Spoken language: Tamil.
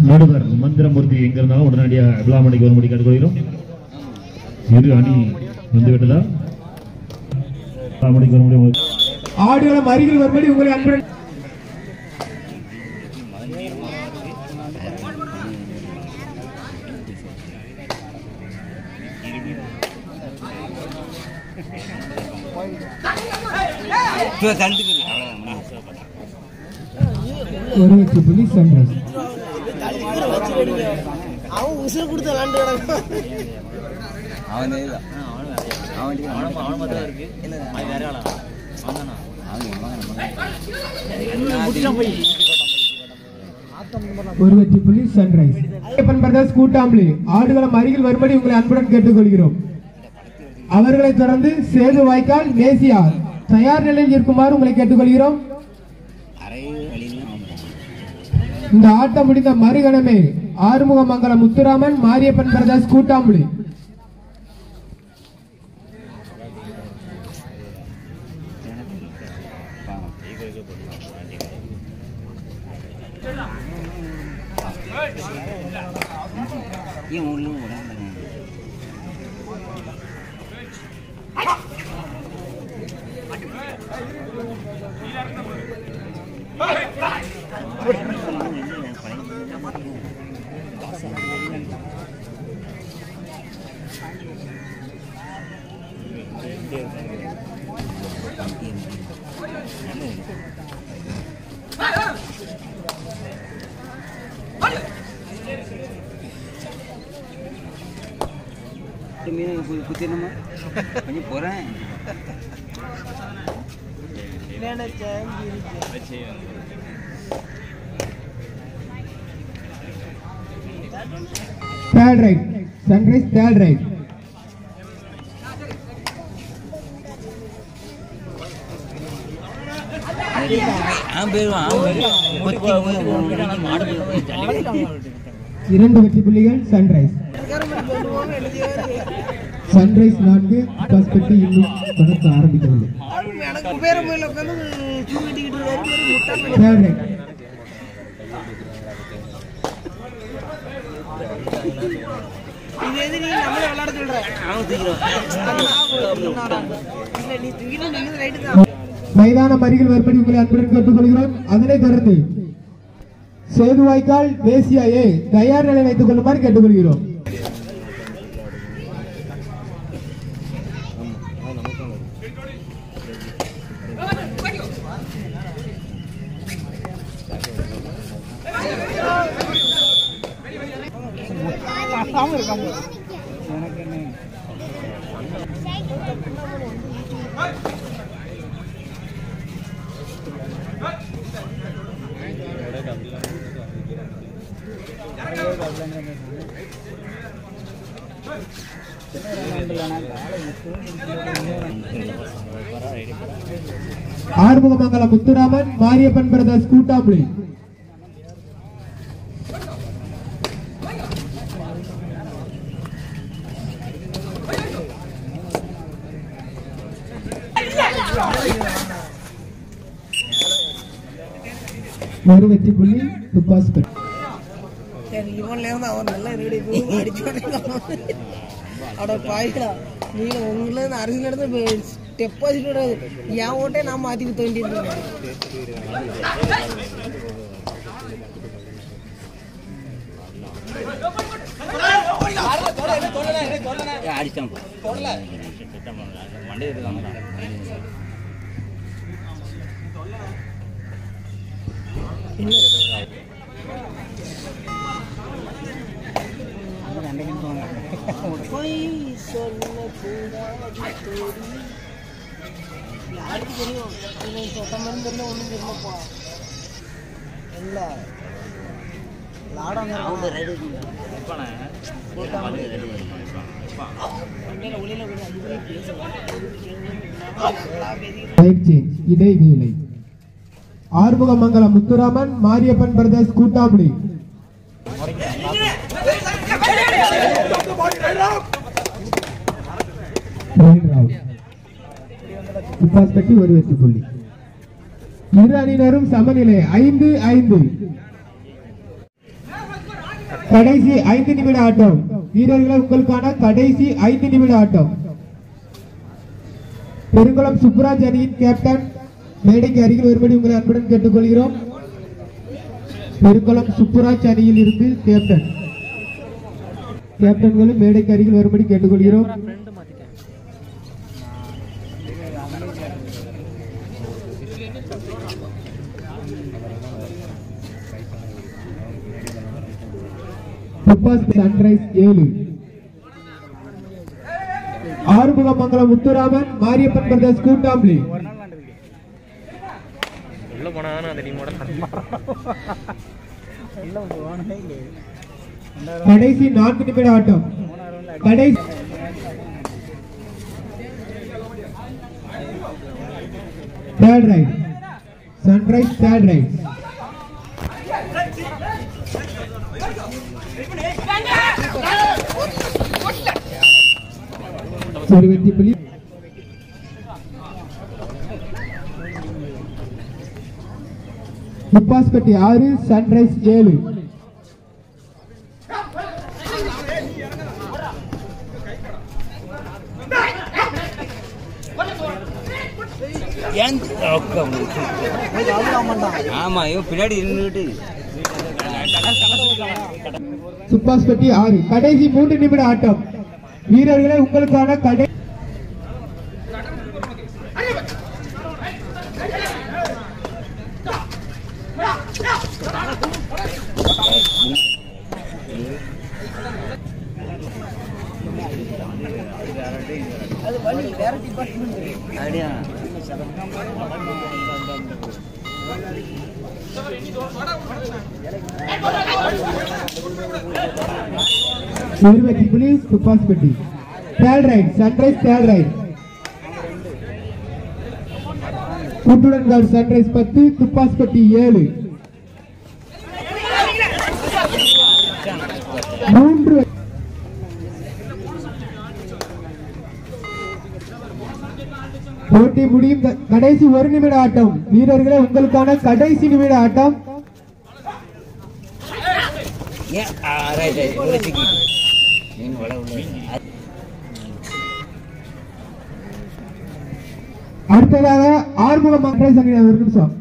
நடுவர் மந்திரமூர்த்தி எங்க இருந்தாலும் உடனடியாக விழாமணிக்கு வரும்படி கேட்டுக்கொள்கிறோம் இரு அணி வந்துவிட்டதா விழாமணிக்கு வரும்படி ஆடுகளம் அருகில் வரும்படி உங்களை அன்புடன் ஒரு வெற்றி புள்ளி சன்ரைஸ் அவன் உசுறு கொடுத்து விளாண்டு கிடக்கும் அவன் தான் அவன் அவன் அவன் மட்டும் இருக்கு அது வேற ஆளா அவன் ஒரு வெற்றி புள்ளி சன்ரைஸ் ஐயப்பன் பிரதர்ஸ் கூட்டாம்பளி ஆடுகளம் அருகில் வரும்படி உங்களை அன்புடன் கேட்டுக்கொள்கிறோம் அவர்களை தொடர்ந்து சேது வாய்க்கால் மேசியா தயார் நிலையில் இருக்குமாறு உங்களை கேட்டுக்கொள்கிறோம் அரை வழியில இந்த ஆட்டம் முடிந்த மறுகணமே ஆறுமுகமங்கலம் முத்துராமன் மாரியப்பன் பிரதர்ஸ் கூட்டாம்புலி ஏன் உள்ள உடம்பு மீன் குத்திடணுமா கொஞ்சம் போகிறேன் நினைச்சேன் third right sunrise third right அவன் போயிடுவான் அவன் போயிடுவான் மாடு போயிடுவான் இரண்டு வெற்றி புள்ளிகள் சன்ரைஸ் சன்ரைஸ் நான்கு ஃபர்ஸ்ட் பெட்டி இன்னும் தொடக்க ஆரம்பிக்கவில்லை எனக்கு குபேர கோயில் உட்காந்து ஷூ கட்டிக்கிட்டு இருக்காரு முட்டா தேர்ட் ரைட் இது எது நீ நம்மள விளையாட சொல்ற அவன் தூக்கிடுவான் இல்ல நீ தூக்கிட்டு நின்று ரைட்டு தான் மைதானம் அருகில் வரும்படி உங்களை அன்புடன் கேட்டுக்கொள்கிறோம் அதனைத் தொடர்ந்து சேதுவாய்க்கால் தேசியா ஏ தயார் நிலை வைத்துக் கொள்ளுமாறு கேட்டுக்கொள்கிறோம் ஆறுமுகமங்கலம் முத்துராமன் மாரியப்பன் பிரதர்ஸ் கூட்டாம்புலி ஒரு வெற்றி புள்ளி துப்பாஸ் பெட் சரி இவன்ல இருந்து அவன் நல்ல ரெடி அடிச்சு அட பாய்க்கா நீங்க உங்கள இருந்து அரசியல் இருந்து டெபாசிட் என் ஓட்டே நான் மாத்தி தோண்டி இருந்தேன் அடிச்சான் மண்டே இருக்காங்க பொய் சொல்லக்கூடாது தோழி. யாருக்கு தெரியும் இவன் சொத்த மாதிரி தெரியல ஒன்றும் தெரியலப்பா இல்ல லாடம் அவங்க ரெடி வண்டியில ஒளியில கூட அஞ்சு பேசுவான் ரைட் சேஞ்ச் இடைவேளை ஆறுமுகமங்கலம் முத்துராமன் மாரியப்பன் பிரதர்ஸ் கூட்டாம்புலி துப்பாஸ் பெட்டி ஒரு வெற்றி புள்ளி இரு அணியினரும் சமநிலை ஐந்து ஐந்து கடைசி ஐந்து நிமிட ஆட்டம் வீரர்களே உங்களுக்கான கடைசி ஐந்து நிமிட ஆட்டம் பெருங்குளம் சுப்புராஜ் அணியின் கேப்டன் மேடைக்கு அருகில் வரும்படி உங்களை அன்புடன் கேட்டுக்கொள்கிறோம் பெருங்குளம் சுப்புராஜ் அணியில் இருந்து கேப்டன் கேப்டன்களும் மேடைக்கு அருகில் வரும்படி கேட்டுக்கொள்கிறோம் துப்பாஸ் சன்ரைஸ் ஏழு ஆறுமுகமங்கலம் முத்துராமன் மாரியப்பன் பிரதேஷ் கூட்டாம்பலி உள்ள போனாதானே அந்த டீமோட கடைசி நான்கு நிமிட ஆட்டம் கடைசி third right sunrise third right ஒரு வெற்றி புள்ளி துப்பாஸ்பட்டி ஆறு சன்ரைஸ் ஏழு ஏன் ஆமா இவன் பின்னாடி இருந்துட்டு சுப்பாஸ்பட்டி ஆறு கடைசி மூன்று நிமிட ஆட்டம் வீரர்களே உங்களுக்கான கடை அப்படியா ஒரு வெற்றி புள்ளி Thuppaspatti third right sunrise third right கூட்டுடன் கார்டு சன்ரைஸ் பத்து துப்பாஸ்பட்டி ஏழு மூன்று போட்டி முடியும் க- கடைசி ஒரு நிமிட ஆட்டம் வீரர்களே உங்களுக்கான கடைசி நிமிட ஆட்டம் ஏன் ஆ, ரைட் ரைட் உள்ள சிக்கி மீன் வள உள்ள அடுத்ததாக ஆறுமுகம் மக்களை சங்கிலி ஒரு நிமிஷம்